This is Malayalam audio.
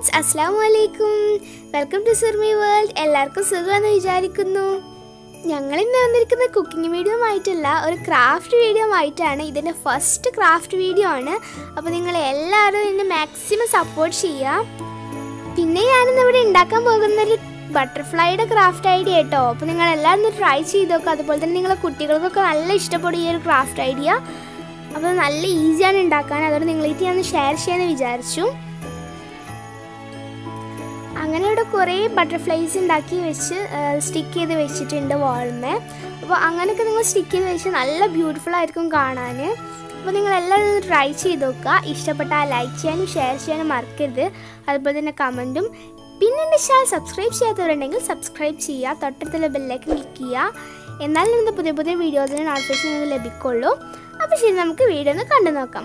ഫ്രണ്ട്സ് അസ്സാം വലൈക്കും വെൽക്കം ടു സുർമി വേൾഡ് എല്ലാവർക്കും സുഖമെന്ന് വിചാരിക്കുന്നു ഞങ്ങൾ ഇന്ന് വന്നിരിക്കുന്ന കുക്കിംഗ് വീഡിയോ ആയിട്ടല്ല ഒരു ക്രാഫ്റ്റ് വീഡിയോ ആയിട്ടാണ് ഇതിൻ്റെ ഫസ്റ്റ് ക്രാഫ്റ്റ് വീഡിയോ ആണ് അപ്പോൾ നിങ്ങൾ എല്ലാവരും ഇതിനെ മാക്സിമം സപ്പോർട്ട് ചെയ്യുക പിന്നെ ഞാനിന്ന് ഇവിടെ ഉണ്ടാക്കാൻ പോകുന്നൊരു ബട്ടർഫ്ലൈയുടെ ക്രാഫ്റ്റ് ഐഡിയ കേട്ടോ അപ്പോൾ നിങ്ങൾ എല്ലാവരും ഒന്ന് ട്രൈ ചെയ്ത് നോക്കുക അതുപോലെ തന്നെ നിങ്ങളെ കുട്ടികൾക്കൊക്കെ നല്ല ഇഷ്ടപ്പെടും ഈ ഒരു ക്രാഫ്റ്റ് ഐഡിയ അപ്പോൾ നല്ല ഈസിയാണ് ഉണ്ടാക്കാൻ അതുകൊണ്ട് നിങ്ങളായിട്ട് ഞാൻ ഷെയർ ചെയ്യാമെന്ന് വിചാരിച്ചു അങ്ങനെ ഇവിടെ കുറേ ബട്ടർഫ്ലൈസ് ഉണ്ടാക്കി വെച്ച് സ്റ്റിക്ക് ചെയ്ത് വെച്ചിട്ടുണ്ട് വാളിന്മേ അപ്പോൾ അങ്ങനെയൊക്കെ നിങ്ങൾ സ്റ്റിക്ക് ചെയ്ത് വെച്ച് നല്ല ബ്യൂട്ടിഫുൾ ആയിരിക്കും കാണാൻ അപ്പോൾ നിങ്ങൾ എല്ലാവരും ഒന്ന് ട്രൈ ചെയ്ത് നോക്കുക ഇഷ്ടപ്പെട്ടാൽ ലൈക്ക് ചെയ്യാനും ഷെയർ ചെയ്യാനും മറക്കരുത് അതുപോലെ തന്നെ കമൻറ്റും പിന്നെ എൻ്റെ ചാനൽ സബ്സ്ക്രൈബ് ചെയ്യാത്തവരുണ്ടെങ്കിൽ സബ്സ്ക്രൈബ് ചെയ്യുക തൊട്ടടുത്തുള്ള ബെല്ലേക്ക് ക്ലിക്ക് ചെയ്യുക എന്നാൽ ഇന്നത്തെ പുതിയ പുതിയ വീഡിയോസിന് നോട്ടിഫിക്കേഷൻ നിങ്ങൾക്ക് ലഭിക്കുള്ളൂ അപ്പോൾ ശരി നമുക്ക് വീഡിയോ ഒന്ന് കണ്ടു നോക്കാം